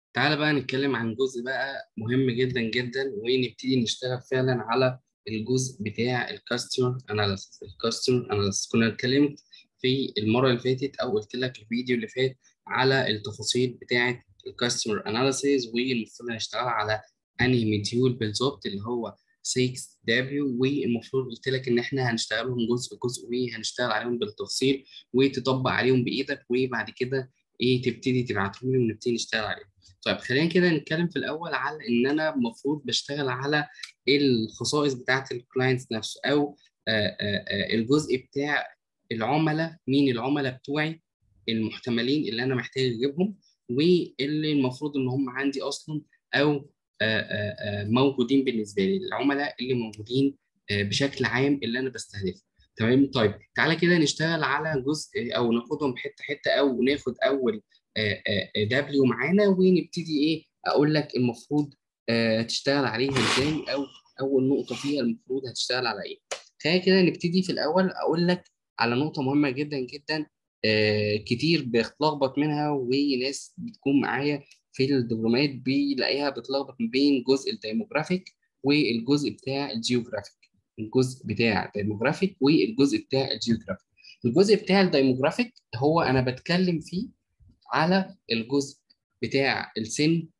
تعالى بقى نتكلم عن جزء بقى مهم جدا جدا ونبتدي نشتغل فعلا على الجزء بتاع الكاستمر اناليسيس الكاستمر اناليسيس كنا اتكلمت في المره اللي فاتت او قلت لك الفيديو اللي فات على التفاصيل بتاعه الكاستمر اناليسيس والمفروض هنشتغل على انهي مديول بالظبط اللي هو 6 دبليو والمفروض قلت لك ان احنا هنشتغلهم جزء جزء وهنشتغل عليهم بالتفصيل وتطبق عليهم بايدك وبعد كده ايه تبتدي تبعتهم لي ونبتدي نشتغل عليهم طيب خلينا كده نتكلم في الاول على ان انا المفروض بشتغل على الخصائص بتاعه الكلاينتس نفسه او آآ آآ الجزء بتاع العملاء مين العملاء بتوعي المحتملين اللي انا محتاج اجيبهم واللي المفروض ان هم عندي اصلا او آآ موجودين بالنسبه لي العملاء اللي موجودين بشكل عام اللي انا بستهدفه تمام طيب تعالى كده نشتغل على جزء او ناخدهم حته حته او ناخد اول دبليو معانا ونبتدي ايه اقول لك المفروض تشتغل عليها ازاي او اول نقطه فيها المفروض هتشتغل على ايه خلينا كده نبتدي في الاول اقول لك على نقطه مهمه جدا جدا كتير بيتلخبط منها وناس بتكون معايا في الدبلومات بيلاقيها بتلخبط بين جزء الديموغرافيك والجزء بتاع الجيوغرافيك الجزء بتاع الديموغرافيك والجزء بتاع الجيوغرافيك الجزء بتاع الديموغرافيك هو انا بتكلم فيه على الجزء بتاع السن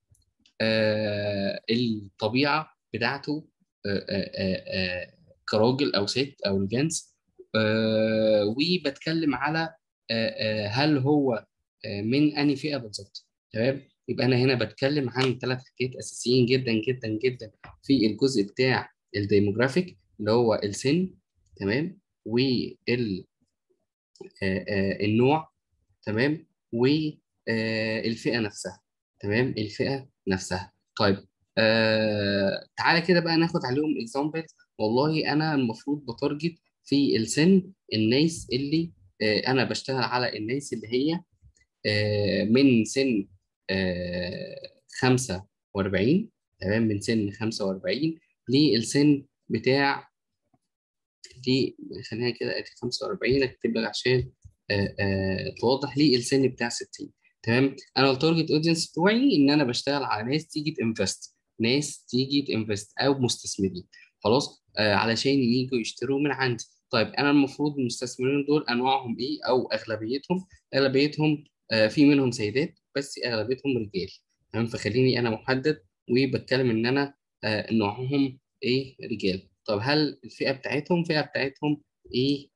آه الطبيعه بتاعته آه آه آه كراجل او ست او الجنس آه وبتكلم على آه آه هل هو آه من انهي فئه بالظبط تمام يبقى انا هنا بتكلم عن ثلاث حاجات اساسيين جدا جدا جدا في الجزء بتاع الديموغرافيك اللي هو السن تمام وال آه آه النوع تمام والفئه نفسها تمام الفئه نفسها طيب آه تعالى كده بقى ناخد عليهم اكزامبل والله انا المفروض بتارجت في السن الناس اللي آه انا بشتغل على الناس اللي هي آه من سن آه 45 تمام من سن 45 للسن بتاع دي خلينا كده ادي 45 اكتب لك عشان آه آه توضح لي السن بتاع 60 تمام انا التارجت اودينس بتوعي ان انا بشتغل على ناس تيجي تنفست ناس تيجي تنفست او مستثمرين خلاص آه علشان ييجوا يشتروا من عندي طيب انا المفروض المستثمرين دول انواعهم ايه او اغلبيتهم اغلبيتهم آه في منهم سيدات بس اغلبيتهم رجال تمام فخليني انا محدد وبتكلم ان انا آه نوعهم ايه رجال طب هل الفئه بتاعتهم الفئه بتاعتهم ايه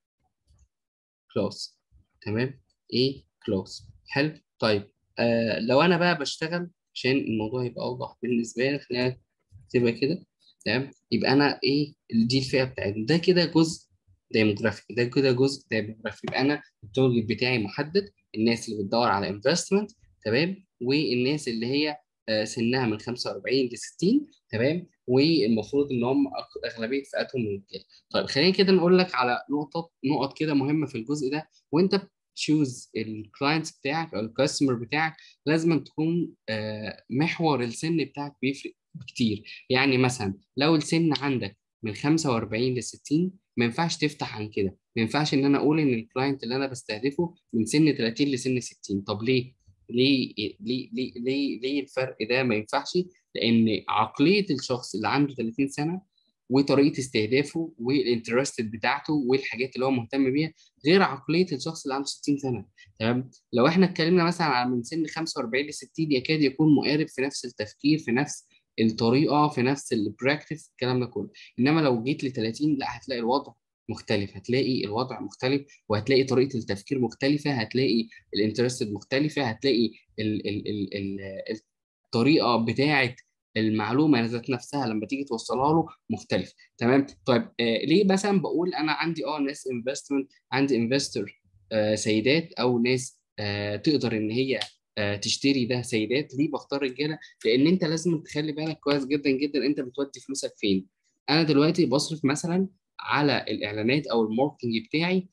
كلاس تمام ايه كلاس حلو طيب آه لو انا بقى بشتغل عشان الموضوع يبقى اوضح بالنسبه لي خلينا نكتبها كده تمام يبقى انا ايه دي الفئه بتاعتي ده كده جزء ديموغرافيك ده كده جزء ديموغرافي يبقى انا التارجت بتاعي محدد الناس اللي بتدور على انفستمنت تمام والناس اللي هي آه سنها من 45 ل 60 تمام والمفروض ان هم اغلبيه فئاتهم رجاله طيب خلينا كده نقول لك على نقطه نقط كده مهمه في الجزء ده وانت تشوز الكلاينتس بتاعك او الكاستمر بتاعك لازم تكون محور السن بتاعك بيفرق كتير يعني مثلا لو السن عندك من 45 ل 60 ما ينفعش تفتح عن كده ما ينفعش ان انا اقول ان الكلاينت اللي انا بستهدفه من سن 30 لسن 60 طب ليه ليه ليه ليه ليه, ليه الفرق ده ما ينفعش لان عقليه الشخص اللي عنده 30 سنه وطريقه استهدافه والانترستد بتاعته والحاجات اللي هو مهتم بيها غير عقليه الشخص اللي عنده 60 سنه تمام لو احنا اتكلمنا مثلا على من سن 45 ل 60 يكاد يكون مقارب في نفس التفكير في نفس الطريقه في نفس البراكتس الكلام ده كله انما لو جيت ل 30 لا هتلاقي الوضع مختلف هتلاقي الوضع مختلف وهتلاقي طريقه التفكير مختلفه هتلاقي الانترستد مختلفه هتلاقي ال ال ال ال الطريقه بتاعه المعلومه ذات نفسها لما تيجي توصلها له مختلف تمام طيب آه ليه مثلا بقول انا عندي اه ناس انفستمنت عندي انفستور آه سيدات او ناس آه تقدر ان هي آه تشتري ده سيدات ليه بختار رجاله لان انت لازم تخلي بالك كويس جدا جدا انت بتودي فلوسك فين انا دلوقتي بصرف مثلا على الاعلانات او الماركتنج بتاعي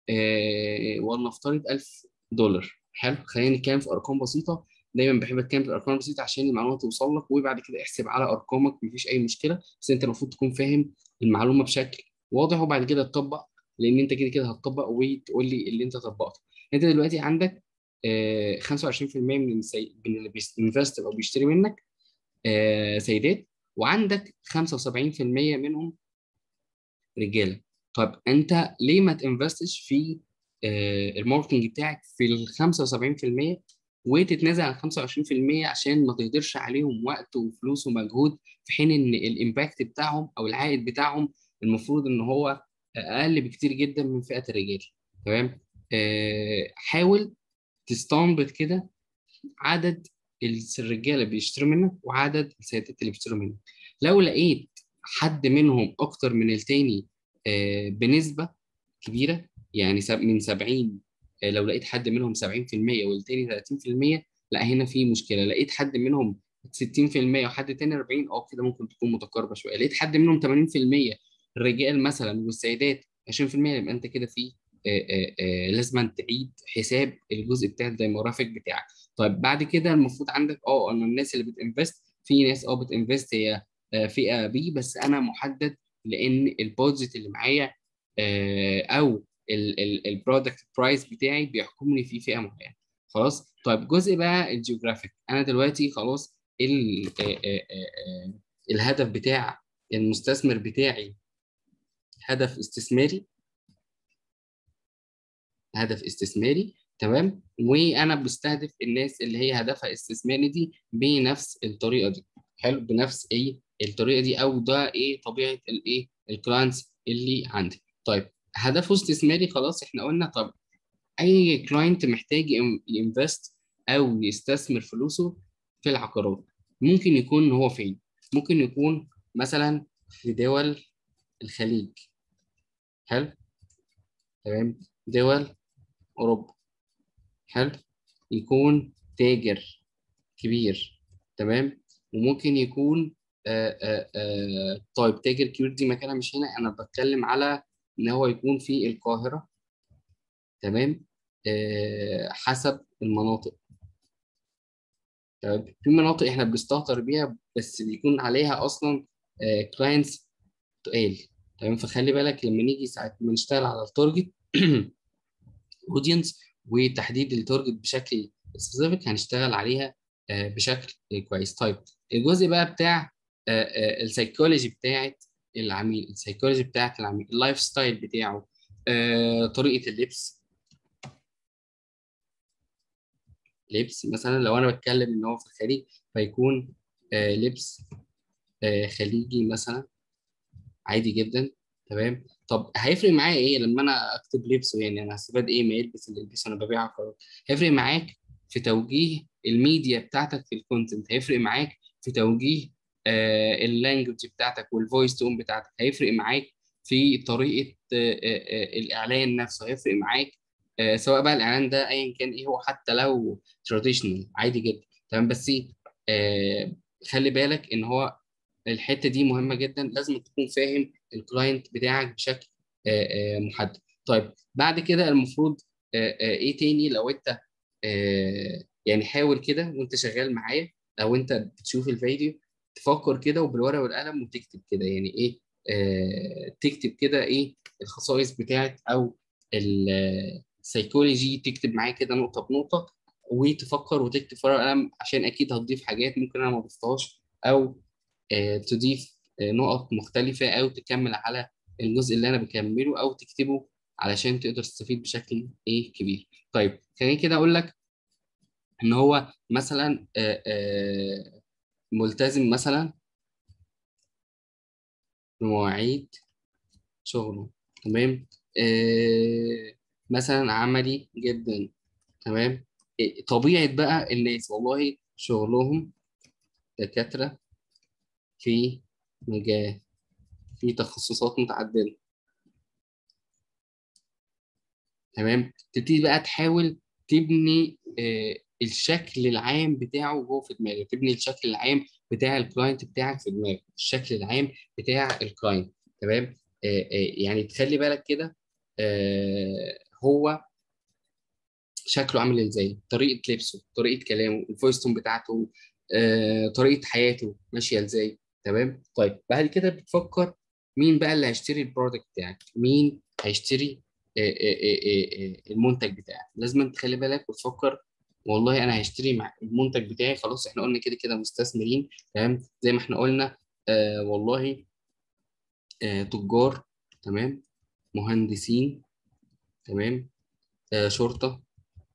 آه ولنفترض 1000 دولار حلو خلينا نتكلم في ارقام بسيطه دايما بحب اتكلم في الارقام البسيطه عشان المعلومه توصل لك وبعد كده احسب على ارقامك مفيش اي مشكله بس انت المفروض تكون فاهم المعلومه بشكل واضح وبعد كده تطبق لان انت كده كده هتطبق وتقول لي اللي انت طبقته انت دلوقتي عندك آه، 25% من السي... من اللي بينفست او بيشتري منك آه، سيدات وعندك 75% منهم رجاله طب انت ليه ما تنفستش في آه، الماركتنج بتاعك في ال 75% وتتنازل عن 25% عشان ما تقدرش عليهم وقت وفلوس ومجهود في حين ان الامباكت بتاعهم او العائد بتاعهم المفروض ان هو اقل بكتير جدا من فئه الرجال تمام آه، حاول تستنبط كده عدد الرجاله بيشتروا منك وعدد السيدات اللي بيشتروا منك لو لقيت حد منهم اكتر من التاني آه، بنسبه كبيره يعني سب- من 70 آه، لو لقيت حد منهم 70% والتاني 30% لا هنا في مشكله لقيت حد منهم 60% وحد تاني 40 اه كده ممكن تكون متقاربه شويه لقيت حد منهم 80% الرجال مثلا والسيدات 20% يبقى انت كده في آه، آه، آه، لازم تعيد حساب الجزء بتاع الديموغرافيك بتاعك طيب بعد كده المفروض عندك اه ان الناس اللي بتنفست في ناس اه بتنفست هي آه، فئه بي بس انا محدد لان البادجت اللي معايا آه، او البرودكت برايس بتاعي بيحكمني في فئه معينه خلاص طيب جزء بقى الجيوغرافيك انا دلوقتي خلاص ال- آه، آه، آه، آه، الهدف بتاع المستثمر بتاعي هدف استثماري هدف استثماري تمام وانا بستهدف الناس اللي هي هدفها استثماري دي بنفس الطريقه دي حلو بنفس ايه الطريقه دي او ده ايه طبيعه الايه الكلاينتس اللي عندي طيب هدفه استثماري خلاص احنا قلنا طب اي كلاينت محتاج ينفست او يستثمر فلوسه في العقارات ممكن يكون هو فين ممكن يكون مثلا في دول الخليج حلو تمام دول اوروبا حلو يكون تاجر كبير تمام وممكن يكون آآ آآ طيب تاجر كبير دي مكانها مش هنا انا بتكلم على ان هو يكون في القاهره تمام آه، حسب المناطق طيب في مناطق احنا بنستهتر بيها بس بيكون عليها اصلا كلاينتس تقال تمام فخلي بالك لما نيجي ساعه ما نشتغل على التارجت اودينس وتحديد التارجت بشكل سبيسيفيك هنشتغل عليها آه، بشكل كويس طيب الجزء بقى بتاع السايكولوجي بتاعت العميل السايكولوجي بتاعت العميل اللايف ستايل بتاعه آه، طريقه اللبس لبس مثلا لو انا بتكلم ان هو في الخليج فيكون آه، لبس آه، خليجي مثلا عادي جدا تمام طب هيفرق معايا ايه لما انا اكتب لبسه يعني انا هستفاد ايه ما يلبس اللي يلبسه انا ببيع عقارات هيفرق معاك في توجيه الميديا بتاعتك في الكونتنت هيفرق معاك في توجيه آه اللانجوج بتاعتك والفويس تون بتاعتك هيفرق معاك في طريقه آه آه آه الاعلان نفسه هيفرق معاك آه سواء بقى الاعلان ده ايا كان ايه هو حتى لو تراديشنال عادي جدا تمام بس آه خلي بالك ان هو الحته دي مهمه جدا لازم تكون فاهم الكلاينت بتاعك بشكل آه، آه، محدد طيب بعد كده المفروض آه، آه، ايه تاني لو انت آه، يعني حاول كده وانت شغال معايا او انت بتشوف الفيديو تفكر كده وبالورقه والقلم وتكتب كده يعني ايه آه، تكتب كده ايه الخصائص بتاعت او السيكولوجي تكتب معايا كده نقطه بنقطه وتفكر وتكتب في ورقه وقلم عشان اكيد هتضيف حاجات ممكن انا ما ضفتهاش او آه، تضيف آه، نقط مختلفة أو تكمل على الجزء اللي أنا بكمله أو تكتبه علشان تقدر تستفيد بشكل إيه كبير. طيب خليني كده أقول لك إن هو مثلا آه، آه، ملتزم مثلا بمواعيد شغله تمام آه، مثلا عملي جدا تمام آه، طبيعة بقى الناس والله شغلهم دكاترة في مجال في تخصصات متعددة تمام تبتدي بقى تحاول تبني آه، الشكل العام بتاعه جوه في دماغك تبني الشكل العام بتاع الكلاينت بتاعك في دماغك الشكل العام بتاع الكلاينت تمام آه، آه، يعني تخلي بالك كده آه، هو شكله عامل ازاي طريقه لبسه طريقه كلامه الفويس تون بتاعته آه، طريقه حياته ماشيه ازاي تمام طيب بعد كده بتفكر مين بقى اللي هيشتري البرودكت بتاعك مين هيشتري آه، آه، آه، آه، المنتج بتاعك لازم تخلي بالك وتفكر والله انا هشتري مع المنتج بتاعي خلاص احنا قلنا كده كده مستثمرين تمام زي ما احنا قلنا آه والله آه تجار تمام مهندسين تمام آه شرطة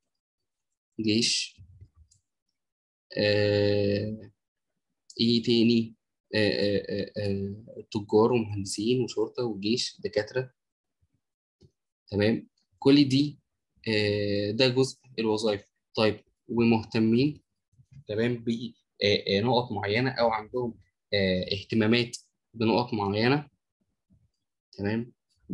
جيش آه ايه تاني آه آه آه آه تجار ومهندسين وشرطة وجيش دكاترة تمام كل دي آه ده جزء الوظائف طيب ومهتمين تمام بنقط معينة أو عندهم آه اهتمامات بنقط معينة تمام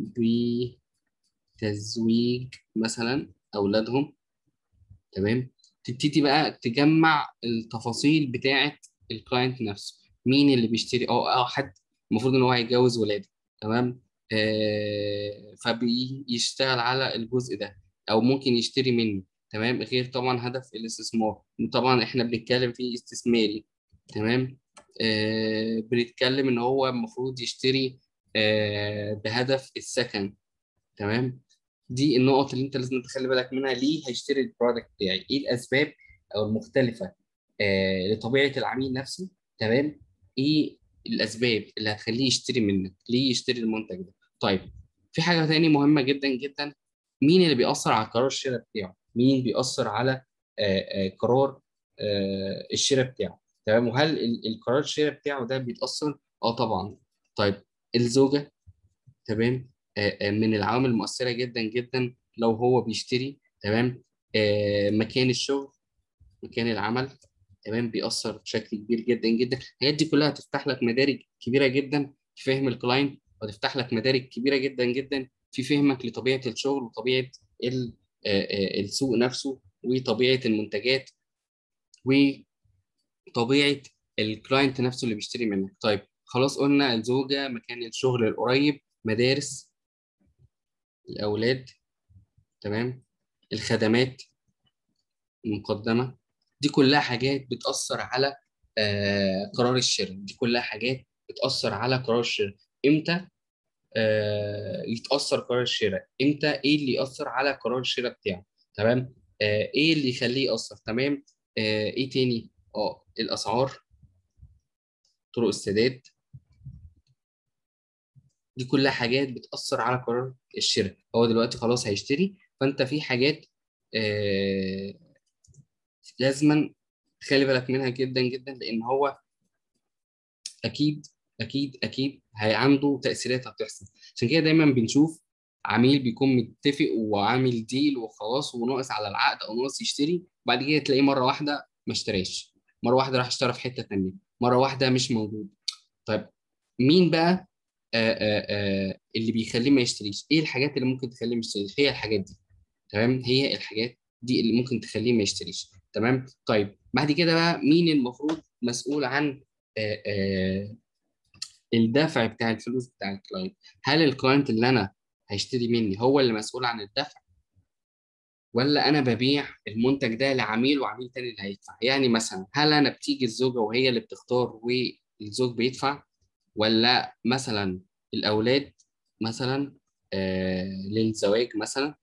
بتزويج مثلا أولادهم تمام تبتدي بقى تجمع التفاصيل بتاعة الكلاينت نفسه مين اللي بيشتري أو أو حد المفروض إن هو هيتجوز ولاده تمام آه فبيشتغل على الجزء ده أو ممكن يشتري منه تمام غير طبعا هدف الاستثمار طبعا إحنا بنتكلم فيه استثماري تمام آه بنتكلم إن هو المفروض يشتري آه بهدف السكن تمام دي النقط اللي انت لازم تخلي بالك منها ليه هيشتري البرودكت بتاعي ايه الاسباب او المختلفه آه لطبيعه العميل نفسه تمام ايه الاسباب اللي هتخليه يشتري منك ليه يشتري المنتج ده طيب في حاجه تاني مهمه جدا جدا مين اللي بيأثر على قرار الشراء بتاعه مين بيأثر على آه آه قرار آه الشراء بتاعه تمام وهل ال- القرار الشراء بتاعه ده بيتأثر اه طبعا طيب الزوجه تمام آه، آه، من العوامل المؤثرة جدا جدا لو هو بيشتري تمام آه، مكان الشغل مكان العمل تمام بيأثر بشكل كبير جدا جدا الحاجات دي كلها هتفتح لك مدارك كبيرة جدا في فهم الكلاينت وتفتح لك مدارك كبيرة جدا جدا في فهمك لطبيعة الشغل وطبيعة ال- آه، آه، السوق نفسه وطبيعة المنتجات وطبيعة الكلاينت نفسه اللي بيشتري منك طيب خلاص قلنا الزوجة مكان الشغل القريب مدارس الأولاد تمام الخدمات المقدمة دي كلها حاجات بتأثر على آه قرار الشراء دي كلها حاجات بتأثر على قرار الشراء إمتى آه يتأثر قرار الشراء إمتى إيه اللي يأثر على قرار الشراء بتاعه تمام آه إيه اللي يخليه يأثر تمام آه إيه تاني اه الأسعار طرق السداد دي كلها حاجات بتأثر على قرار الشراء هو دلوقتي خلاص هيشتري فأنت في حاجات آه لازما تخلي بالك منها جدا جدا لأن هو أكيد أكيد أكيد هي عنده تأثيرات هتحصل عشان كده دايما بنشوف عميل بيكون متفق وعامل ديل وخلاص وناقص على العقد أو ناقص يشتري وبعد كده تلاقيه مرة واحدة ما اشتراش مرة واحدة راح اشترى في حتة تانية مرة واحدة مش موجود طيب مين بقى آه آه آه اللي بيخليه ما يشتريش ايه الحاجات اللي ممكن تخليه ما يشتريش هي الحاجات دي تمام هي الحاجات دي اللي ممكن تخليه ما يشتريش تمام طيب بعد كده بقى مين المفروض مسؤول عن آه آه الدفع بتاع الفلوس بتاع الكلاينت هل الكلاينت اللي انا هيشتري مني هو اللي مسؤول عن الدفع ولا انا ببيع المنتج ده لعميل وعميل تاني اللي هيدفع يعني مثلا هل انا بتيجي الزوجه وهي اللي بتختار والزوج بيدفع ولا مثلا الاولاد مثلا آه للزواج مثلا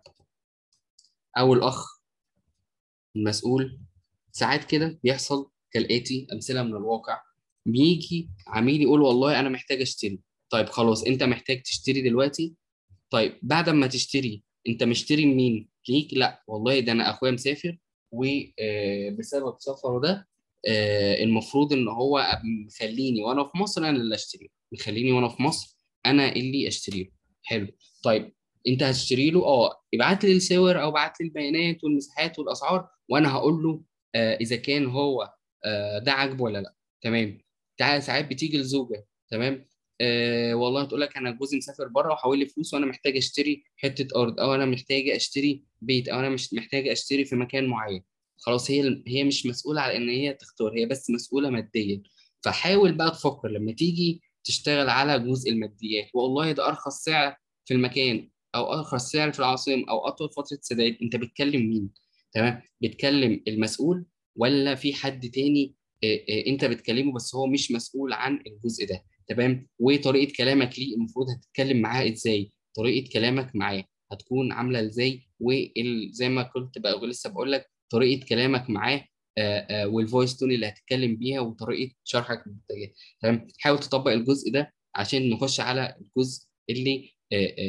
او الاخ المسؤول ساعات كده بيحصل كالاتي امثله من الواقع بيجي عميل يقول والله انا محتاج اشتري طيب خلاص انت محتاج تشتري دلوقتي طيب بعد ما تشتري انت مشتري منين ليك لا والله ده انا اخويا مسافر وبسبب سفره ده آه، المفروض ان هو مخليني وانا في مصر انا اللي اشتري مخليني وانا في مصر انا اللي اشتري له حلو طيب انت هتشتري له اه ابعت لي الصور او ابعت لي البيانات والمساحات والاسعار وانا هقول له آه اذا كان هو آه ده عاجبه ولا لا تمام تعال ساعات بتيجي الزوجه تمام آه والله تقول لك انا جوزي مسافر بره وحاول لي فلوس وانا محتاج اشتري حته ارض او انا محتاجه اشتري بيت او انا مش محتاجه اشتري في مكان معين خلاص هي هي مش مسؤوله على ان هي تختار هي بس مسؤوله ماديا فحاول بقى تفكر لما تيجي تشتغل على جزء الماديات والله ده ارخص سعر في المكان او ارخص سعر في العاصمه او اطول فتره سداد انت بتكلم مين تمام بتكلم المسؤول ولا في حد تاني آه، آه، انت بتكلمه بس هو مش مسؤول عن الجزء ده تمام وطريقه كلامك ليه المفروض هتتكلم معاه ازاي طريقه كلامك معاه هتكون عامله ازاي وزي ما كنت بقى لسه بقول لك طريقه كلامك معاه والفويس تون اللي هتتكلم بيها وطريقه شرحك للمنتجات تمام حاول تطبق الجزء ده عشان نخش على الجزء اللي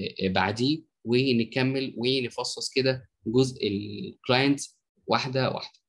بعديه ونكمل ونفصص كده جزء الكلاينتس واحده واحده